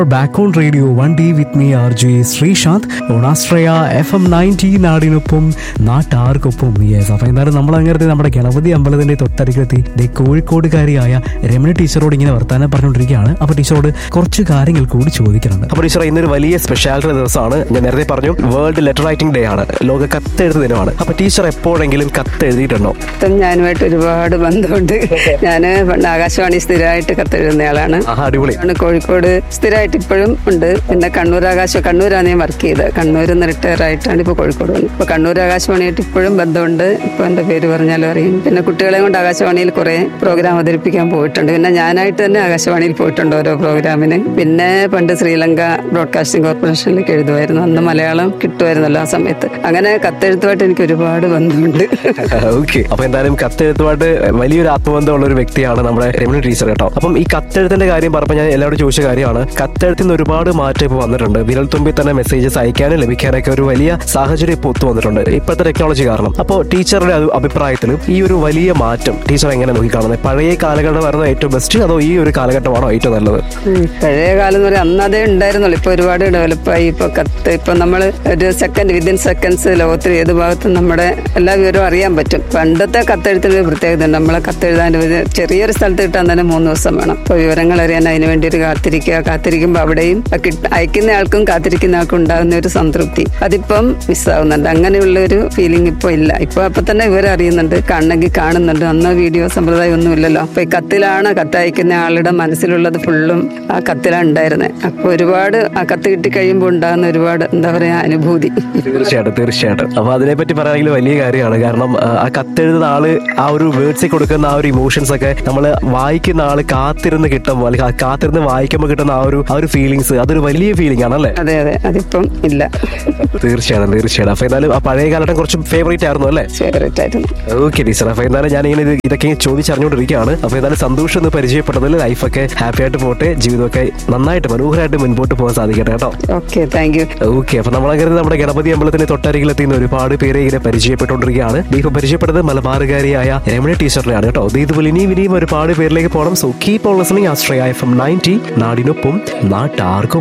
Back on radio one D with me R J Sreesanth ഓണാശ്രയ F M ninety നാടിനൊപ്പം നാട്ടാർക്കൊപ്പം yes അപ്പൊ എന്തായാലും നമ്മൾ അങ്ങനെ നമ്മുടെ ഗണപതി അമ്പലത്തിന്റെ തൊട്ടരികിലെത്തി ദേ കോഴിക്കോടുകാരിയായ രമണ ടീച്ചറോട് ഇങ്ങനെ വർത്താനം പറഞ്ഞുകൊണ്ടിരിക്കുകയാണ് അപ്പൊ ടീച്ചറോട് കുറച്ച് കാര്യങ്ങൾ കൂടി ചോദിക്കുന്നുണ്ട് അപ്പോൾ ടീച്ചർ ഇന്നൊരു വലിയ സ്പെഷ്യാലിറ്റി ദിവസമാണ് ഞാൻ നേരത്തെ പറഞ്ഞു വേൾഡ് ലെറ്റർ റൈറ്റിംഗ് ഡേ ആണ് ലോക കത്തെഴുത്ത് ദിനമാണ് അപ്പൊ ടീച്ചർ എപ്പോഴെങ്കിലും കത്ത് എഴുതിയിട്ടുണ്ടോ ഇപ്പം ഞാനുമായിട്ട് ഒരുപാട് ബന്ധമുണ്ട് ഞാൻ പണ്ട് ആകാശവാണി സ്ഥിരമായിട്ട് കത്തെഴുതുന്നയാളാണ് ആഹാ അടിപൊളി ആണ് കോഴിക്കോട് സ്ഥിരമായിട്ട് ഇപ്പോഴും ഉണ്ട് പിന്നെ കണ്ണൂർ ആകാശ കണ്ണൂരാണ് ഞാൻ വർക്ക് ചെയ്തത് കണ്ണൂരിൽ നിന്ന് റിട്ടയർ ആയിട്ടാണ് ഇപ്പോൾ കോഴിക്കോട് വന്നത് ഇപ്പോൾ കണ്ണൂർ ആകാശവാണിയായിട്ട് ഇപ്പോഴും ബന്ധമുണ്ട് ഇപ്പോൾ എൻ്റെ പേര് പറഞ്ഞാലും അറിയും പിന്നെ കുട്ടികളെ കൊണ്ട് ആകാശവാണിയിൽ കുറേ പ്രോഗ്രാം അവതരിപ്പിക്കാൻ പോയിട്ടുണ്ട് പിന്നെ ഞാനായിട്ട് തന്നെ ആകാശവാണിയിൽ പോയിട്ടുണ്ട് ഓരോ പ്രോഗ്രാമിന് പിന്നെ പണ്ട് ശ്രീലങ്ക ബ്രോഡ്കാസ്റ്റിംഗ് കോർപ്പറേഷനിലേക്ക് എഴുതുമായിരുന്നു അന്ന് മലയാളം കിട്ടുമായിരുന്നല്ലോ ആ സമയത്ത് അങ്ങനെ കത്തെഴുത്തുമായിട്ട് എനിക്ക് ഒരുപാട് ബന്ധമുണ്ട് ഓക്കെ അപ്പൊ എന്തായാലും കത്തെഴുത്തുമായിട്ട് വലിയൊരു ആത്മബന്ധമുള്ള ഒരു വ്യക്തിയാണ് നമ്മുടെ രമണി ടീച്ചർ കേട്ടോ അപ്പം ഈ കത്തെഴുത്തിന്റെ കാര്യം പറഞ്ഞപ്പോൾ ഞാൻ എല്ലാവരോടും ചോദിച്ച കാര്യമാണ് കത്തെഴുത്തിൽ നിന്ന് ഒരുപാട് മാറ്റം ഇപ്പോൾ വന്നിട്ടുണ്ട് വിരൽ തുമ്പിൽ തന്നെ മെസ്സേജസ് അയക്കാനും ലഭിക്കാനൊക്കെ ഒരു വലിയ സാഹചര്യം ഇപ്പോൾ ഒത്തു വന്നിട്ടുണ്ട് ഇപ്പോഴത്തെ ടെക്നോളജി കാരണം അപ്പോൾ ടീച്ചറുടെ അഭി- അഭിപ്രായത്തിൽ ഈ ഒരു വലിയ മാറ്റം ടീച്ചർ എങ്ങനെ നോക്കിക്കാണുന്നത് പഴയ കാലഘട്ടമായിരുന്നു ഏറ്റവും ബെസ്റ്റ് അതോ ഈ ഒരു കാലഘട്ടമാണോ ഏറ്റവും നല്ലത് ഉം. പഴയ കാലം എന്ന് പറയാം അന്ന് അതേ ഉണ്ടായിരുന്നുള്ളൂ ഇപ്പൊ ഒരുപാട് ഡെവലപ്പായി ഇപ്പൊ കത്ത് ഇപ്പൊ നമ്മൾ ഒരു സെക്കൻഡ് വിതിൻ സെക്കൻഡ്സ് ലോകത്തിൽ ഏത് ഭാഗത്തും നമ്മുടെ എല്ലാ വിവരവും അറിയാൻ പറ്റും പണ്ടത്തെ കത്തെഴുത്തിന് ഒരു പ്രത്യേകത ഉണ്ട് നമ്മളെ കത്തെഴുതാൻ ഒരു ചെറിയൊരു സ്ഥലത്ത് കിട്ടാൻ തന്നെ മൂന്ന് ദിവസം വേണം ഇപ്പൊ വിവരങ്ങൾ അറിയാൻ അതിന് വേണ്ടി ഒരു കാത്തിരിക്കുക കാത്തിരിക്കുമ്പോൾ അവിടെയും ആ കിട്ട- അയക്കുന്ന ആൾക്കും കാത്തിരിക്കുന്ന ആൾക്കും ഉണ്ടാകുന്ന ഒരു സംതൃപ്തി അതിപ്പം മിസ്സാവുന്നുണ്ട് അങ്ങനെയുള്ള ഒരു ഫീലിംഗ് ഇപ്പൊ ഇല്ല ഇപ്പൊ അപ്പൊ തന്നെ വിവരം അറിയുന്നുണ്ട് കാണണമെങ്കിൽ കാണുന്നുണ്ട് അന്ന് വീഡിയോ സമ്പ്രദായം ഒന്നും ഇല്ലല്ലോ അപ്പൊ ഈ കത്തിലാണ് കത്തയക്കുന്ന ആളുടെ മനസ്സിലുള്ളത് ഫുള്ളും ആ കത്തിലാണ് ഉണ്ടായിരുന്നത് അപ്പൊ ഒരുപാട് ആ കത്ത് കിട്ടി കഴിയുമ്പോൾ ഉണ്ടാകുന്ന ഒരുപാട് എന്താ പറയാ അനുഭൂതി തീർച്ചയായിട്ടും തീർച്ചയായിട്ടും അപ്പൊ അതിനെപ്പറ്റി പറയുകയാണെങ്കിൽ വലിയ കാര്യമാണ് കാരണം ആ, ആ കത്തെഴുതുന്ന ആള് ആ ഒരു വേർഡ്സിൽ കൊടുക്കുന്ന ആ ഒരു ഇമോഷൻസ് ഒക്കെ നമ്മൾ വായിക്കുന്ന ആള് കാത്തിരുന്ന് കിട്ടുമ്പോൾ അല്ലെങ്കിൽ ആ കാത്തിരുന്ന് വായിക്കുമ്പോൾ കിട്ടുന്ന ആ ഒരു ആ ഒരു ഫീലിങ്സ് അതൊരു വലിയ ഫീലിംഗ് ആണല്ലേ അതെ അതെ അതിപ്പം ഇല്ല തീർച്ചയായിട്ടും തീർച്ചയായിട്ടും അപ്പൊ എന്തായാലും ആ പഴയ കാലഘട്ടം കുറച്ച് ഫേവറേറ്റ് ആയിരുന്നു അല്ലേ ഫേവറേറ്റ് ആയിരുന്നു ഓക്കെ ടീച്ചർ അപ്പൊ എന്തായാലും ഞാൻ ഇങ്ങനെ ഇത് ഇതൊക്കെ ചോദിച്ചറിഞ്ഞുകൊണ്ടിരിക്കുകയാണ് അപ്പൊ എന്തായാലും സന്തോഷം എന്ന് പരിചയപ്പെട്ടതിൽ ലൈഫൊക്കെ ഹാപ്പി ആയിട്ട് പോട്ടെ ജീവിതമൊക്കെ നന്നായിട്ട് മനോഹരമായിട്ട് മുൻപോട്ട് പോകാൻ സാധിക്കട്ടെ കേട്ടോ ഓക്കെ താങ്ക് യു ഓക്കെ അപ്പൊ നമ്മളങ്ങനെ നമ്മുടെ ഗണപതി അമ്പലത്തിന്റെ തൊട്ടരികിലെത്തുന്ന ഒരുപാട് പേരെ ഇങ്ങനെ പരിചയപ്പെട്ടുകൊണ്ടിരിക്കുകയാണ് ഇപ്പൊ പരിചയപ്പെട്ടത് മലബാറുകാരിയായ രമണ ടീച്ചറിനെയാണ് കേട്ടോ ഇത് ഇതുപോലെ ഇനിയും ഇനിയും ഒരുപാട് പേരിലേക്ക് പോകണം so keep on listening Asraya F M ninety നാടിനൊപ്പം നാട്ടാർക്കും